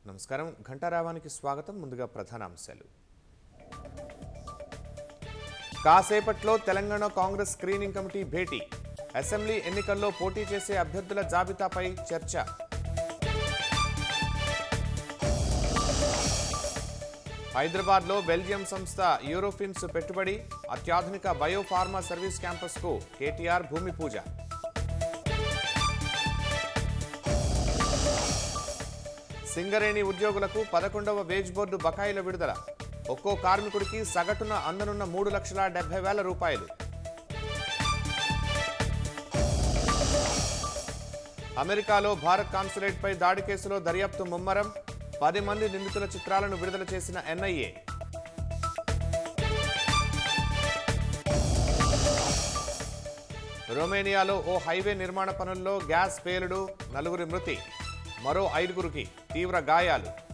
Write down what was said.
నమస్కారం ఘంటారావానికి స్వాగతం ముందుగా ప్రధాన అంశాలు కాసేపట్లో తెలంగాణ కాంగ్రెస్ స్క్రీనింగ్ కమిటీ భేటీ అసెంబ్లీ ఎన్నికల్లో పోటీ చేసే అభ్యర్థుల జాబితాపై చర్చ హైదరాబాద్లో బెల్జియం సంస్థ యూరోఫిన్స్ పెట్టుబడి అత్యాధునిక బయోఫార్మా సర్వీస్ క్యాంపస్కు కేటీఆర్ భూమి పూజ సింగరేణి ఉద్యోగులకు పదకొండవ వేజ్ బోర్డు బకాయిల విడుదల ఒక్కో కార్మికుడికి సగటున అందనున్న మూడు లక్షల డెబ్బై వేల రూపాయలు అమెరికాలో భారత్ కాన్సులేట్పై దాడి కేసులో దర్యాప్తు ముమ్మరం పది మంది నిందితుల చిత్రాలను విడుదల చేసిన ఎన్ఐఏ రొమేనియాలో ఓ హైవే నిర్మాణ పనుల్లో గ్యాస్ పేలుడు నలుగురి మృతి మరో ఐదుగురికి తీవ్ర గాయాలు